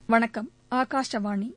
வணக்கம் ஆகாஷவாணி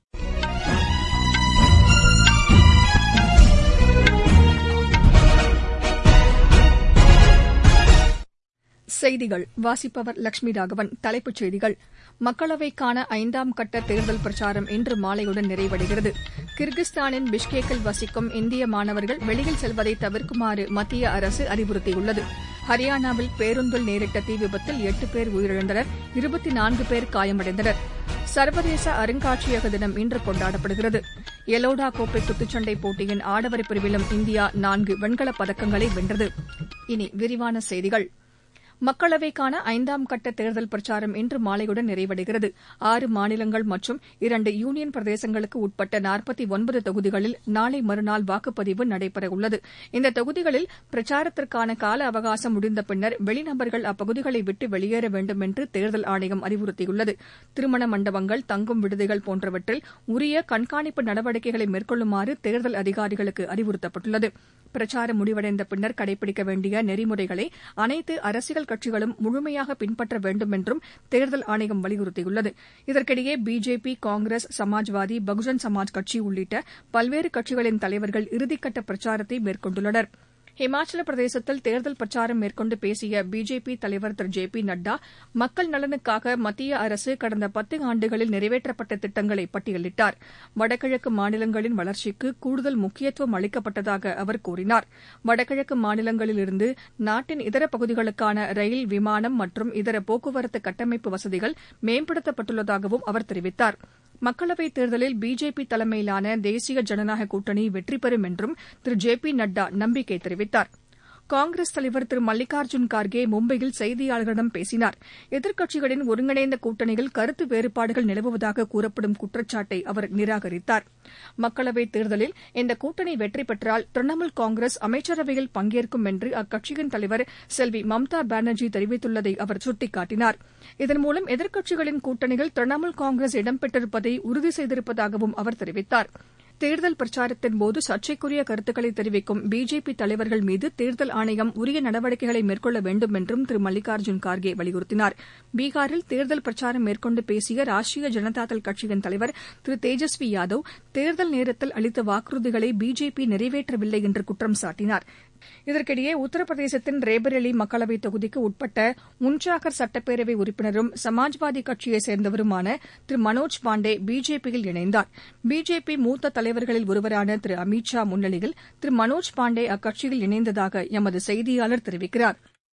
செய்திகள் வாசிப்பவர் லட்சுமி ராகவன் தலைப்புச் செய்திகள் மக்களவைக்கான ஐந்தாம் கட்ட தேர்தல் பிரச்சாரம் இன்று மாலையுடன் நிறைவடைகிறது கிர்கிஸ்தானின் பிஷ்கேக்கில் வசிக்கும் இந்திய மாணவர்கள் வெளியில் செல்வதை தவிர்க்குமாறு மத்திய அரசு அறிவுறுத்தியுள்ளது ஹரியானாவில் பேருந்தில் நேரிட்ட தீ விபத்தில் எட்டு பேர் உயிரிழந்தனர் இருபத்தி நான்கு பேர் காயமடைந்தனர் சர்வதேச அருங்காட்சியக தினம் இன்று கொண்டாடப்படுகிறது எலோடா கோப்பை குத்துச்சண்டை போட்டியின் ஆடவர் பிரிவிலும் இந்தியா நான்கு வெண்கலப் பதக்கங்களை வென்றது இனி விரிவான செய்திகள் மக்களவைக்கான ஐந்தாம் கட்ட தேர்தல் பிரச்சாரம் இன்று மாலையுடன் நிறைவடைகிறது ஆறு மாநிலங்கள் மற்றும் இரண்டு யூனியன் பிரதேசங்களுக்கு உட்பட்ட நாற்பத்தி ஒன்பது தொகுதிகளில் நாளை மறுநாள் வாக்குப்பதிவு நடைபெறவுள்ளது இந்த தொகுதிகளில் பிரச்சாரத்திற்கான கால அவகாசம் முடிந்த பின்னர் வெளிநபர்கள் அப்பகுதிகளை விட்டு வெளியேற வேண்டும் என்று தேர்தல் ஆணையம் அறிவுறுத்தியுள்ளது திருமண மண்டபங்கள் தங்கும் விடுதிகள் போன்றவற்றில் உரிய கண்காணிப்பு நடவடிக்கைகளை மேற்கொள்ளுமாறு தேர்தல் அதிகாரிகளுக்கு அறிவுறுத்தப்பட்டுள்ளது பிரச்சாரம் முடிவடைந்த பின்னர் கடைபிடிக்க வேண்டிய நெறிமுறைகளை அனைத்து அரசியல் கட்சிகளும் முழுமையாக பின்பற்ற வேண்டும் என்றும் தேர்தல் ஆணையம் வலியுறுத்தியுள்ளது இதற்கிடையே பிஜேபி காங்கிரஸ் சமாஜ்வாதி பகுஜன் சமாஜ் கட்சி உள்ளிட்ட பல்வேறு கட்சிகளின் தலைவர்கள் இறுதிக்கட்ட பிரச்சாரத்தை மேற்கொண்டுள்ளனா் இமாச்சல பிரதேசத்தில் தேர்தல் பிரச்சாரம் மேற்கொண்டு பேசிய பிஜேபி தலைவர் திரு ஜே பி நட்டா மக்கள் நலனுக்காக மத்திய அரசு கடந்த பத்து ஆண்டுகளில் நிறைவேற்றப்பட்ட திட்டங்களை பட்டியலிட்டார் வடகிழக்கு மாநிலங்களின் வளர்ச்சிக்கு கூடுதல் முக்கியத்துவம் அளிக்கப்பட்டதாக அவர் கூறினார் வடகிழக்கு மாநிலங்களிலிருந்து நாட்டின் இதர பகுதிகளுக்கான ரயில் விமானம் மற்றும் இதர போக்குவரத்து கட்டமைப்பு வசதிகள் மேம்படுத்தப்பட்டுள்ளதாகவும் அவர் தெரிவித்தார் மக்களவைத் தேர்தலில் பிஜேபி தலைமையிலான தேசிய ஜனநாயக கூட்டணி வெற்றி பெறும் என்றும் திரு ஜே பி நட்டா நம்பிக்கை தெரிவித்தார் காங்கிரஸ் தலைவர் திரு மல்லிகார்ஜுன் கார்கே மும்பையில் செய்தியாளர்களிடம் பேசினார் எதிர்க்கட்சிகளின் ஒருங்கிணைந்த கூட்டணியில் கருத்து வேறுபாடுகள் நிலவுவதாக கூறப்படும் குற்றச்சாட்டை அவர் நிராகரித்தார் மக்களவைத் தேர்தலில் இந்த கூட்டணி வெற்றி பெற்றால் திரிணாமுல் காங்கிரஸ் அமைச்சரவையில் பங்கேற்கும் என்று அக்கட்சியின் தலைவர் செல்வி மம்தா பானர்ஜி தெரிவித்துள்ளதை அவர் சுட்டிக்காட்டினார் இதன் மூலம் எதிர்க்கட்சிகளின் கூட்டணியில் திரிணாமுல் காங்கிரஸ் இடம்பெற்றிருப்பதை உறுதி செய்திருப்பதாகவும் அவர் தெரிவித்தார் தேர்தல் பிரச்சாரத்தின்போது சர்ச்சைக்குரிய கருத்துக்களை தெரிவிக்கும் பிஜேபி தலைவர்கள் மீது தேர்தல் ஆணையம் உரிய நடவடிக்கைகளை மேற்கொள்ள வேண்டும் என்றும் திரு மல்லிகார்ஜுன் கார்கே வலியுறுத்தினார் பீகாரில் தேர்தல் பிரச்சாரம் மேற்கொண்டு பேசிய ராஷ்டிரிய ஜனதாதள் கட்சியின் தலைவர் திரு தேஜஸ்வி யாதவ் தேர்தல் நேரத்தில் அளித்த வாக்குறுதிகளை பிஜேபி நிறைவேற்றவில்லை என்று குற்றம் சாட்டினார் இதற்கிடையே உத்தரப்பிரதேசத்தின் ரேபரேலி மக்களவைத் தொகுதிக்கு உட்பட்ட உன்சாகர் சட்டப்பேரவை உறுப்பினரும் சமாஜ்வாதி கட்சியைச் சேர்ந்தவருமான திரு மனோஜ் பாண்டே பிஜேபியில் இணைந்தார் பிஜேபி மூத்த தலைவர்களில் ஒருவரான திரு அமித் ஷா முன்னிலையில் திரு மனோஜ் பாண்டே அக்கட்சியில் இணைந்ததாக எமது செய்தியாளர் தெரிவிக்கிறார்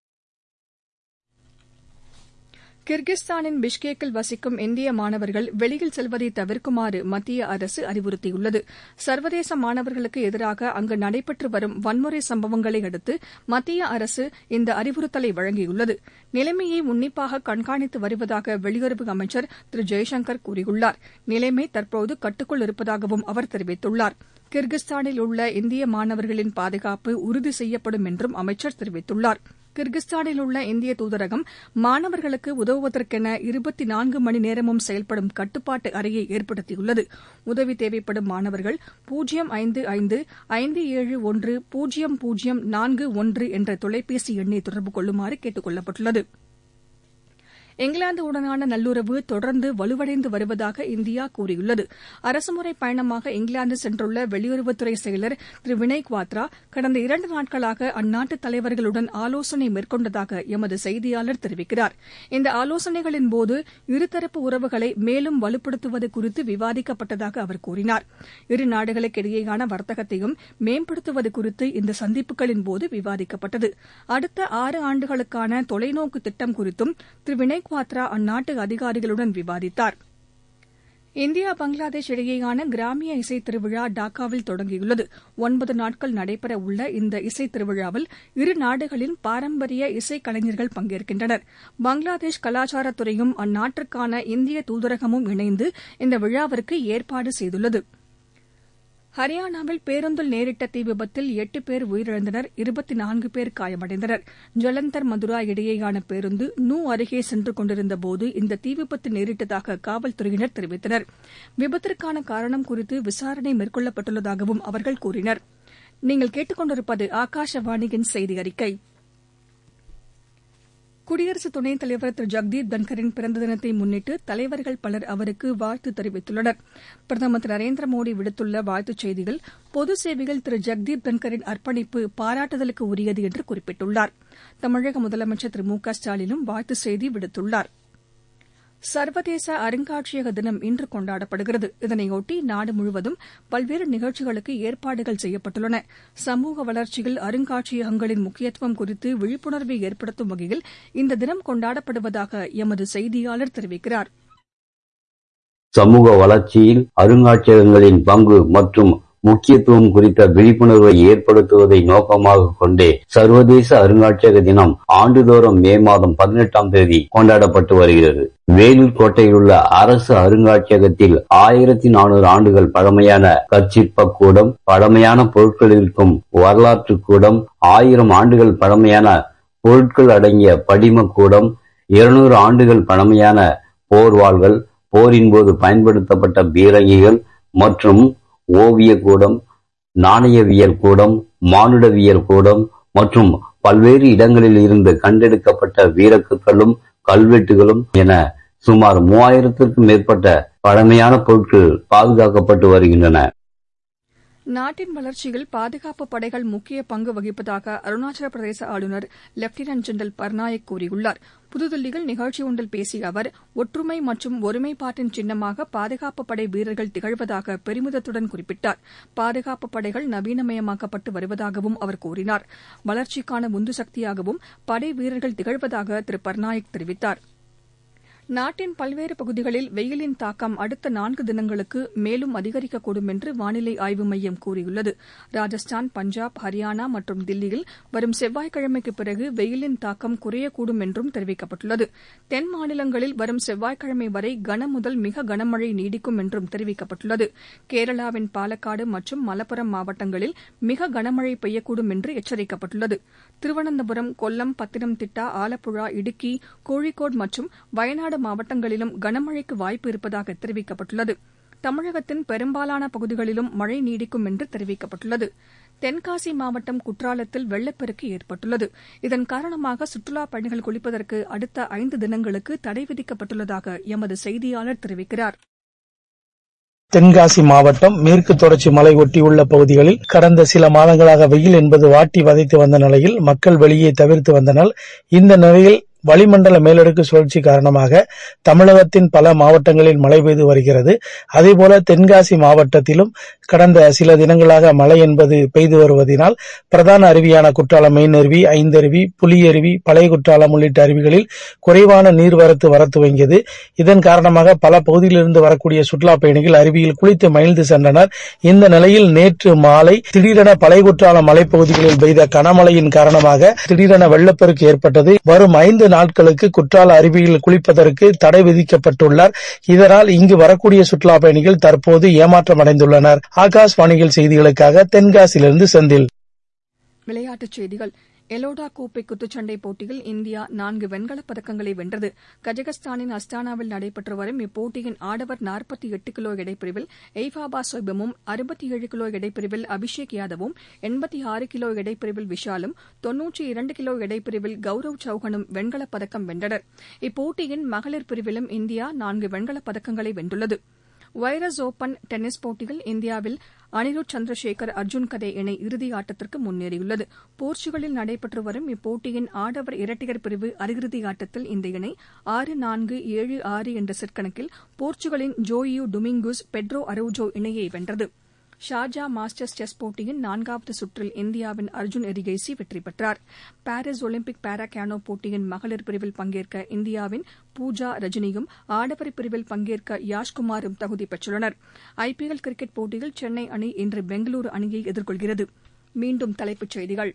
கிர்கிஸ்தானின் பிஷ்கேக்கில் வசிக்கும் இந்திய மாணவர்கள் வெளியில் செல்வதை தவிர்க்குமாறு மத்திய அரசு அறிவுறுத்தியுள்ளது சர்வதேச மாணவர்களுக்கு எதிராக அங்கு நடைபெற்று வரும் வன்முறை சம்பவங்களை அடுத்து மத்திய அரசு இந்த அறிவுறுத்தலை வழங்கியுள்ளது நிலைமையை உன்னிப்பாக கண்காணித்து வருவதாக வெளியுறவு அமைச்சர் திரு ஜெய்சங்கர் கூறியுள்ளார் நிலைமை தற்போது கட்டுக்குள் இருப்பதாகவும் அவர் தெரிவித்துள்ளார் கிர்கிஸ்தானில் உள்ள இந்திய மாணவர்களின் பாதுகாப்பு உறுதி செய்யப்படும் என்றும் அமைச்சர் தெரிவித்துள்ளார் கிர்கிஸ்தானில் உள்ள இந்திய தூதரகம் மாணவர்களுக்கு உதவுவதற்கென இருபத்தி நான்கு மணி நேரமும் செயல்படும் கட்டுப்பாட்டு அறையை ஏற்படுத்தியுள்ளது உதவி தேவைப்படும் மாணவர்கள் பூஜ்ஜியம் ஐந்து ஐந்து ஐந்து ஏழு ஒன்று பூஜ்ஜியம் பூஜ்ஜியம் நான்கு ஒன்று என்ற தொலைபேசி எண்ணை தொடர்பு கொள்ளுமாறு கேட்டுக் கொள்ளப்பட்டுள்ளது இங்கிலாந்துடனான நல்லுறவு தொடர்ந்து வலுவடைந்து வருவதாக இந்தியா கூறியுள்ளது அரசுமுறை பயணமாக இங்கிலாந்து சென்றுள்ள வெளியுறவுத்துறை செயலர் திரு வினய் குவாத்ரா கடந்த இரண்டு நாட்களாக அந்நாட்டு தலைவர்களுடன் ஆலோசனை மேற்கொண்டதாக எமது செய்தியாளர் தெரிவிக்கிறார் இந்த ஆலோசனைகளின்போது இருதரப்பு உறவுகளை மேலும் வலுப்படுத்துவது குறித்து விவாதிக்கப்பட்டதாக அவர் கூறினார் இரு நாடுகளுக்கிடையேயான வர்த்தகத்தையும் மேம்படுத்துவது குறித்து இந்த சந்திப்புகளின்போது விவாதிக்கப்பட்டது அடுத்த ஆறு ஆண்டுகளுக்கான தொலைநோக்கு திட்டம் குறித்தும் திரு வினய் குவாத்ரா அந்நாட்டு அதிகாரிகளுடன் விவாதித்தார் இந்தியா பங்களாதேஷ் இடையேயான கிராமிய இசைத் திருவிழா டாக்காவில் தொடங்கியுள்ளது ஒன்பது நாட்கள் நடைபெறவுள்ள இந்த இசைத் திருவிழாவில் இரு நாடுகளின் பாரம்பரிய இசைக் கலைஞர்கள் பங்கேற்கின்றனர் பங்களாதேஷ் கலாச்சாரத்துறையும் அந்நாட்டிற்கான இந்திய தூதரகமும் இணைந்து இந்த விழாவிற்கு ஏற்பாடு செய்துள்ளது ஹரியானாவில் பேருந்தில் நேரிட்ட தீ விபத்தில் எட்டு பேர் உயிரிழந்தனர் இருபத்தி நான்கு பேர் காயமடைந்தனர் ஜலந்தர் மதுரா இடையேயான பேருந்து நூ அருகே சென்று கொண்டிருந்தபோது இந்த தீ விபத்து நேரிட்டதாக காவல்துறையினர் தெரிவித்தனர் விபத்திற்கான காரணம் குறித்து விசாரணை மேற்கொள்ளப்பட்டுள்ளதாகவும் அவர்கள் கூறினர் நீங்கள் கேட்டுக்கொண்டிருப்பது ஆகாஷவாணியின் செய்தி அறிக்கை குடியரசு துணைத் தலைவர் திரு ஜெக்தீப் தன்கரின் பிறந்த தினத்தை முன்னிட்டு தலைவர்கள் பலர் அவருக்கு வாழ்த்து தெரிவித்துள்ளனர் பிரதமர் திரு நரேந்திர மோடி விடுத்துள்ள வாழ்த்துச் செய்தியில் பொது சேவையில் திரு ஜெக்தீப் தன்கரின் அர்ப்பணிப்பு பாராட்டுதலுக்கு உரியது என்று குறிப்பிட்டுள்ளார் தமிழக முதலமைச்சர் திரு மு க ஸ்டாலினும் வாழ்த்துச் செய்தி விடுத்துள்ளார் சர்வதேச அருங்காட்சியக தினம் இன்று கொண்டாடப்படுகிறது இதனையொட்டி நாடு முழுவதும் பல்வேறு நிகழ்ச்சிகளுக்கு ஏற்பாடுகள் செய்யப்பட்டுள்ளன சமூக வளர்ச்சியில் அருங்காட்சியகங்களின் முக்கியத்துவம் குறித்து விழிப்புணர்வை ஏற்படுத்தும் வகையில் இந்த தினம் கொண்டாடப்படுவதாக எமது செய்தியாளர் தெரிவிக்கிறார் சமூக வளர்ச்சியில் அருங்காட்சியகங்களின் பங்கு மற்றும் முக்கியத்துவம் குறித்த விழிப்புணர்வை ஏற்படுத்துவதை நோக்கமாக கொண்டே சர்வதேச அருங்காட்சியக தினம் ஆண்டுதோறும் மே மாதம் பதினெட்டாம் தேதி கொண்டாடப்பட்டு வருகிறது வேலூர் கோட்டையில் உள்ள அரசு அருங்காட்சியகத்தில் ஆயிரத்தி நானூறு ஆண்டுகள் பழமையான கற்சிற்ப கூடம் பழமையான பொருட்கள் இருக்கும் வரலாற்று கூடம் ஆயிரம் ஆண்டுகள் பழமையான பொருட்கள் அடங்கிய படிம கூடம் இருநூறு ஆண்டுகள் பழமையான போர்வாள்கள் போரின் போது பயன்படுத்தப்பட்ட பீரங்கிகள் மற்றும் ஓவிய கூடம் நாணயவியல் கூடம் மானுடவியல் கூடம் மற்றும் பல்வேறு இடங்களில் இருந்து கண்டெடுக்கப்பட்ட வீரக்கற்களும் கல்வெட்டுகளும் என சுமார் மூவாயிரத்திற்கும் மேற்பட்ட பழமையான பொருட்கள் பாதுகாக்கப்பட்டு வருகின்றன நாட்டின் வளர்ச்சியில் பாதுகாப்பு படைகள் முக்கிய பங்கு வகிப்பதாக அருணாச்சல பிரதேச ஆளுநர் லெப்டினன்ட் ஜெனரல் பர்நாயக் கூறியுள்ளார் புதுதில்லியில் நிகழ்ச்சி ஒன்றில் பேசிய அவர் ஒற்றுமை மற்றும் ஒருமைப்பாட்டின் சின்னமாக பாதுகாப்பு படை வீரர்கள் திகழ்வதாக பெருமிதத்துடன் குறிப்பிட்டார் பாதுகாப்பு படைகள் நவீனமயமாக்கப்பட்டு வருவதாகவும் அவர் கூறினார் வளர்ச்சிக்கான உந்து சக்தியாகவும் படை வீரர்கள் திகழ்வதாக திரு பர்நாயக் தெரிவித்தாா் நாட்டின் பல்வேறு பகுதிகளில் வெயிலின் தாக்கம் அடுத்த நான்கு தினங்களுக்கு மேலும் அதிகரிக்கக்கூடும் என்று வானிலை ஆய்வு மையம் கூறியுள்ளது ராஜஸ்தான் பஞ்சாப் ஹரியானா மற்றும் தில்லியில் வரும் செவ்வாய்க்கிழமைக்கு பிறகு வெயிலின் தாக்கம் குறையக்கூடும் என்றும் தெரிவிக்கப்பட்டுள்ளது தென் மாநிலங்களில் வரும் செவ்வாய்க்கிழமை வரை கன முதல் மிக கனமழை நீடிக்கும் என்றும் தெரிவிக்கப்பட்டுள்ளது கேரளாவின் பாலக்காடு மற்றும் மலப்புரம் மாவட்டங்களில் மிக கனமழை பெய்யக்கூடும் என்று எச்சரிக்கப்பட்டுள்ளது திருவனந்தபுரம் கொல்லம் பத்தினம்திட்டா ஆலப்புழா இடுக்கி கோழிக்கோடு மற்றும் வயநாடு தமிழ்நாடு மாவட்டங்களிலும் கனமழைக்கு வாய்ப்பு இருப்பதாக தெரிவிக்கப்பட்டுள்ளது தமிழகத்தின் பெரும்பாலான பகுதிகளிலும் மழை நீடிக்கும் என்று தெரிவிக்கப்பட்டுள்ளது தென்காசி மாவட்டம் குற்றாலத்தில் வெள்ளப்பெருக்கு ஏற்பட்டுள்ளது இதன் காரணமாக சுற்றுலாப் பயணிகள் குளிப்பதற்கு அடுத்த ஐந்து தினங்களுக்கு தடை விதிக்கப்பட்டுள்ளதாக எமது செய்தியாளர் தெரிவிக்கிறார் தென்காசி மாவட்டம் மேற்கு தொடர்ச்சி மலை ஒட்டியுள்ள பகுதிகளில் கடந்த சில மாதங்களாக வெயில் என்பது வாட்டி வதைத்து வந்த நிலையில் மக்கள் வெளியே தவிர்த்து வந்தனர் இந்த நிலையில் வளிமண்டல மேலடுக்கு சுழற்சி காரணமாக தமிழகத்தின் பல மாவட்டங்களில் மழை பெய்து வருகிறது அதேபோல தென்காசி மாவட்டத்திலும் கடந்த சில தினங்களாக மழை என்பது பெய்து வருவதனால் பிரதான அருவியான குற்றாலம் மெயின் அருவி ஐந்தருவி புலியருவி பழைய குற்றாலம் உள்ளிட்ட அருவிகளில் குறைவான நீர்வரத்து வர துவங்கியது இதன் காரணமாக பல பகுதியிலிருந்து வரக்கூடிய சுற்றுலா பயணிகள் அருவியில் குளித்து மகிழ்ந்து சென்றனர் இந்த நிலையில் நேற்று மாலை திடீரென பழைய குற்றாலம் மலைப்பகுதிகளில் பெய்த கனமழையின் காரணமாக திடீரென வெள்ளப்பெருக்கு ஏற்பட்டது வரும் ஐந்து நாட்களுக்கு குற்றால அருவியில் குளிப்பதற்கு தடை விதிக்கப்பட்டுள்ளார் இதனால் இங்கு வரக்கூடிய சுற்றுலா பயணிகள் தற்போது ஏமாற்றம் அடைந்துள்ளனர் ஆகாஷ்வாணிகள் செய்திகளுக்காக தென்காசியிலிருந்து செந்தில் விளையாட்டுச் செய்திகள் எலோடா கோப்பை குத்துச்சண்டை போட்டியில் இந்தியா நான்கு வெண்கலப் பதக்கங்களை வென்றது கஜகஸ்தானின் அஸ்தானாவில் நடைபெற்று வரும் இப்போட்டியின் ஆடவர் நாற்பத்தி எட்டு கிலோ எடைப்பிரிவில் எய்ஃபாபா சோய்பமும் அறுபத்தி ஏழு கிலோ எடைப்பிரிவில் அபிஷேக் யாதவும் எண்பத்தி ஆறு கிலோ எடைப்பிரிவில் விஷாலும் தொன்னூற்றி இரண்டு கிலோ எடைப்பிரிவில் கௌரவ் சௌஹனும் வெண்கலப் பதக்கம் வென்றனர் இப்போட்டியின் மகளிர் பிரிவிலும் இந்தியா நான்கு வெண்கலப் பதக்கங்களை வென்றுள்ளது வைரஸ் ஓபன் டென்னிஸ் போட்டியில் இந்தியாவில் அனிருத் சந்திரசேகர் அர்ஜுன் கதே இணை இறுதி ஆட்டத்திற்கு முன்னேறியுள்ளது போர்ச்சுகலில் நடைபெற்று வரும் இப்போட்டியின் ஆடவர் இரட்டையர் பிரிவு அரையிறுதி ஆட்டத்தில் இந்த இணை ஆறு நான்கு ஏழு ஆறு என்ற செட் கணக்கில் போர்ச்சுகலின் ஜோயியு டுமிங்குஸ் பெட்ரோ அரவுஜோ இணையை வென்றது ஷார்ஜா மாஸ்டர்ஸ் செஸ் போட்டியின் நான்காவது சுற்றில் இந்தியாவின் அர்ஜுன் எரிகேசி வெற்றி பெற்றார் பாரிஸ் ஒலிம்பிக் பாரா கேனோ போட்டியின் மகளிர் பிரிவில் பங்கேற்க இந்தியாவின் பூஜா ரஜினியும் ஆடவர் பிரிவில் பங்கேற்க யாஷ்குமாரும் தகுதி பெற்றுள்ளனர் ஐபிஎல் கிரிக்கெட் போட்டியில் சென்னை அணி இன்று பெங்களூரு அணியை எதிர்கொள்கிறது மீண்டும் தலைப்புச் செய்திகள்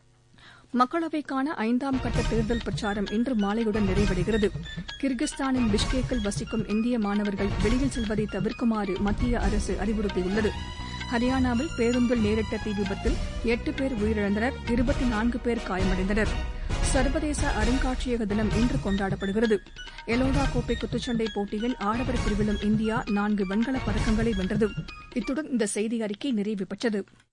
மக்களவைக்கான ஐந்தாம் கட்ட தேர்தல் பிரச்சாரம் இன்று மாலையுடன் நிறைவடைகிறது கிர்கிஸ்தானின் பிஷ்கேக்கில் வசிக்கும் இந்திய மாணவர்கள் வெளியில் செல்வதை தவிர்க்குமாறு மத்திய அரசு அறிவுறுத்தியுள்ளது ஹரியானாவில் பேருந்தில் நேரிட்ட தீ விபத்தில் எட்டு பேர் உயிரிழந்தனர் இருபத்தி நான்கு பேர் காயமடைந்தனர் சர்வதேச அருங்காட்சியக தினம் இன்று கொண்டாடப்படுகிறது எலோடா கோப்பை குத்துச்சண்டை போட்டியின் ஆடவர் பிரிவிலும் இந்தியா நான்கு வெண்கலப் பதக்கங்களை வென்றது இத்துடன் இந்த செய்தி அறிக்கை நிறைவு பெற்றது